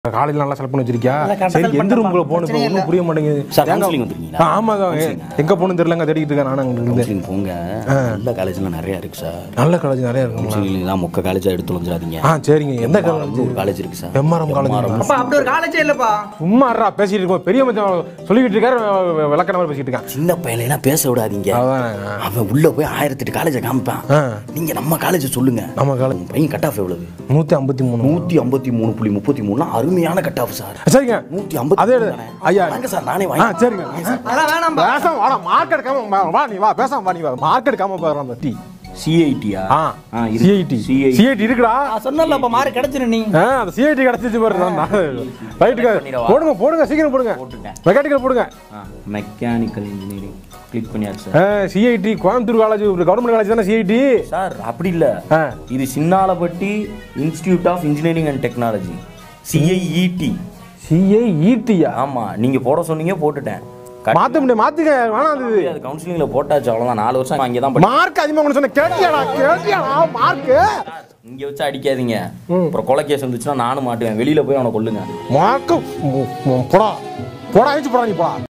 காலையில நல்லா செலக்ட் பண்ணி வச்சிருக்கியா நல்லா correct ஆ சரி select எந்த ரூமுக்குள்ள பண்ணிட்டேன். போகணும் பிரச்சனையே ஒன்றும் புரிய மாட்டேங்குது சார், ஏங்க- counselling வந்திருக்கீங்களா? ஆ, ஆமாதான் எங்க போகணும் தெரியலங்க தேடிட்டு இருக்கேன் நானும் அங்க இருந்து கவுன்சிலிங் போங்க நல்ல காலேஜ்லாம் நிறைய இருக்கு சார் நல்ல காலேஜ் நிறைய இருக்குங்களா கவுன்சிலிங் தான் மொக்க காலேஜாக எடுத்து வந்துடாதீங்க ஆ சரிங்க எந்த காலேஜ் ஒரு காலேஜ் இருக்கு சார் எம்ஆர்எம் காலேஜ் அப்பா அப்படி ஒரு காலேஜே இல்லப்பா சும்மா இருடா பேசிட்டு இருக்கோம் பெரிய மச்சான் சொல்லிக்கிட்டு இருக்காரு வெ- விளக்கற மாதிரி பேசிட்டு இருக்கான் சின்ன பையலாம் பேச விடாதீங்க அதான் அவன் உள்ள போய் ஆயிரத்தெட்டு காலேஜை காமிப்பான் ஆ. நீங்க நம்ம காலேஜ் சொல்லுங்க நம்ம காலேஜ் உங்க பையன் கட் ஆஃப் எவ்வளவு நூத்தி ஐம்பத்தி மூணு நூத்தி ஐம்பத்தி மூணு புள்ளி முப்பத்தி மூணுனா அருமையான கட் ஆஃப் சார் சரிங்க நூத்தி ஐம்பத்தி அதே மூணு தானே? ஐயா வாங்க சார் நானே ஆ வாங்கி சரிங்க அதெல்லாம் வேணாம்பா பேசாம வாடா மார்க் எடுக்காம வா, வா நீ வா பேசாம வா நீ வா மார்க் எடுக்காம போறோம் அந்த டீ சிஐடியா ஆ சிஐடி சிஐடி இருக்குடா நான் சொன்னேன்லப்பா மார்க் கிடைச்சிரு நீ ஆ அந்த சிஐடி கிடைச்சிச்சு பாரு ரைட்டுங்க பண்ணிடவா? போடுங்க போடுங்க சீக்கிரம் போடுங்க போட்டுட்டேன். மெக்கானிக்கல் போடுங்க மெக்கானிக்கல் இன்ஜினியரிங் கிளிக் பண்ணியாச்சு சார் ஆ CIT Coimbatore college government college தானே சிஐடி சார் அப்படி இல்ல ஆ. இது Chinnalapatti institute of engineering and technology CIET சிஐஇடியா ஆமா நீங்க போட சொன்னீங்க போட்டுட்டேன் மாத்த முடியாது மாத்துங்க வேணாம் அது அது கவுன்சிலிங்ல போட்டாச்சு அவ்வளவுதான் நாலு வருஷம் அங்கே தான் படி மார்க் அதிகமா கொண்டு சொன்ன கேட்டியாடா கேட்டியாடா மார்க் இங்க வச்சு அடிக்காதீங்க அப்புறம் கொலை கேஸ் வந்துச்சுன்னா நானும் மாட்டுவேன் வெளியில போய் அவனை கொல்லுங்க மார்க் போடா போடா அழிச்சு போடா நீ போடா